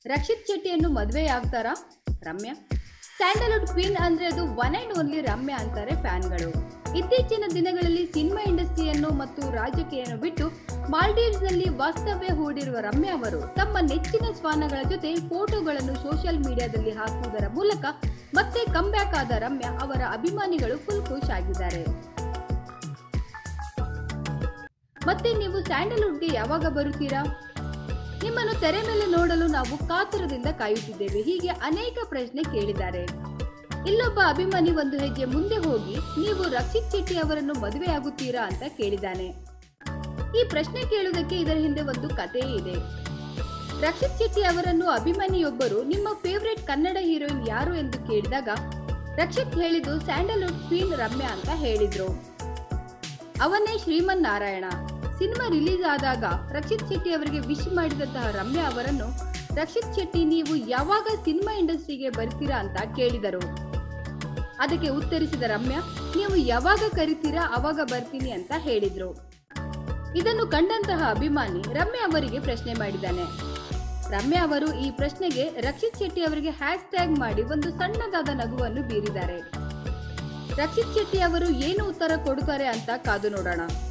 ರಕ್ಷಿತ್ ಶೆಟ್ಟಿಯನ್ನು ಮದುವೆ ಆಗ್ತಾರಾ Ramya Sandalwood queen ಅಂದ್ರೆ ಅದು ಒನ್ ಅಂಡ್ ಓನ್ಲಿ ರಮ್ಯಾ ಅಂತಾರೆ ಫ್ಯಾನ್ಗಳು ಇತ್ತೀಚಿನ ದಿನಗಳಲ್ಲಿ ಸಿನಿಮಾ ಇಂಡಸ್ಟ್ರಿಯನ್ನು ಮತ್ತು ರಾಜಕೀಯವನ್ನು ಬಿಟ್ಟು ಮಾಲ್ಡೀವ್ಸ್ ನಲ್ಲಿ ವಾಸ್ತವ್ಯ ಹೂಡಿರುವ ರಮ್ಯಾ ಅವರು ತಮ್ಮ ನೆಚ್ಚಿನ ಶ್ವಾನಗಳ ಜೊತೆ ಫೋಟೋಗಳನ್ನು ಸೋಷಿಯಲ್ ಮೀಡಿಯಾದಲ್ಲಿ ಹಾಕುವುದರ ಮೂಲಕ ಮತ್ತೆ ಕಂಬ್ಯಾಕ್ ಆದ ರಮ್ಯಾ ಅವರ ಅಭಿಮಾನಿಗಳು ಫುಲ್ ಖುಷ್ ಆಗಿದ್ದಾರೆ ಮತ್ತೆ ನೀವು ಸ್ಯಾಂಡಲ್ವುಡ್ಗೆ ಯಾವಾಗ ಬರುತ್ತೀರಾ ನಿಮ್ಮನ್ನು ತೆರೆ ಮೇಲೆ ನೋಡಲು ನಾವು ಕಾತುರದಿಂದ ಕಾಯುತ್ತಿದ್ದೇವೆ ಹೀಗೆ ಅನೇಕ ಪ್ರಶ್ನೆ ಕೇಳಿದ್ದಾರೆ ಇಲ್ಲೊಬ್ಬ ಅಭಿಮಾನಿ ಒಂದು ಹೆಜ್ಜೆ ಮುಂದೆ ಹೋಗಿ ನೀವು ರಕ್ಷಿತ್ ಶೆಟ್ಟಿ ಅವರನ್ನು ಮದುವೆಯಾಗುತ್ತೀರಾ ಅಂತ ಕೇಳಿದ್ದಾನೆ ಈ ಪ್ರಶ್ನೆ ಕೇಳುವುದಕ್ಕೆ ಇದರ ಹಿಂದೆ ಒಂದು ಕಥೆಯೇ ಇದೆ ರಕ್ಷಿತ್ ಶೆಟ್ಟಿ ಅವರನ್ನು ಅಭಿಮಾನಿಯೊಬ್ಬರು ನಿಮ್ಮ ಫೇವರೇಟ್ ಕನ್ನಡ ಹೀರೋಯಿನ್ ಯಾರು ಎಂದು ಕೇಳಿದಾಗ ರಕ್ಷಿತ್ ಹೇಳಿದ್ದು ಸ್ಯಾಂಡಲ್ವುಡ್ ಕ್ವೀನ್ ರಮ್ಯಾ ಅಂತ ಹೇಳಿದ್ರು ಅವನೇ ಶ್ರೀಮನ್ ನಾರಾಯಣ ಸಿನಿಮಾ ರಿಲೀಸ್ ಆದಾಗ ರಕ್ಷಿತ್ ಶೆಟ್ಟಿ ಅವರಿಗೆ ವಿಶ್ ಮಾಡಿದಂತಹ ರಮ್ಯಾ ಅವರನ್ನು ರಕ್ಷಿತ್ ಶೆಟ್ಟಿ ನೀವು ಯಾವಾಗ ಸಿನಿಮಾ ಇಂಡಸ್ಟ್ರಿಗೆ ಬರ್ತೀರಾ ಅಂತ ಕೇಳಿದರು ಅದಕ್ಕೆ ಉತ್ತರಿಸಿದ ರಮ್ಯಾ ನೀವು ಯಾವಾಗ ಕರಿತೀರಾ ಅವಾಗ ಬರ್ತೀನಿ ಅಂತ ಹೇಳಿದ್ರು ಇದನ್ನು ಕಂಡಂತಹ ಅಭಿಮಾನಿ ರಮ್ಯಾ ಅವರಿಗೆ ಪ್ರಶ್ನೆ ಮಾಡಿದ್ದಾನೆ ರಮ್ಯಾ ಅವರು ಈ ಪ್ರಶ್ನೆಗೆ ರಕ್ಷಿತ್ ಶೆಟ್ಟಿ ಅವರಿಗೆ ಹ್ಯಾಶ್ ಟ್ಯಾಗ್ ಮಾಡಿ ಒಂದು ಸಣ್ಣದಾದ ನಗುವನ್ನು ಬೀರಿದ್ದಾರೆ ರಕ್ಷಿತ್ ಶೆಟ್ಟಿ ಅವರು ಏನು ಉತ್ತರ ಕೊಡುತ್ತಾರೆ ಅಂತ ಕಾದು ನೋಡೋಣ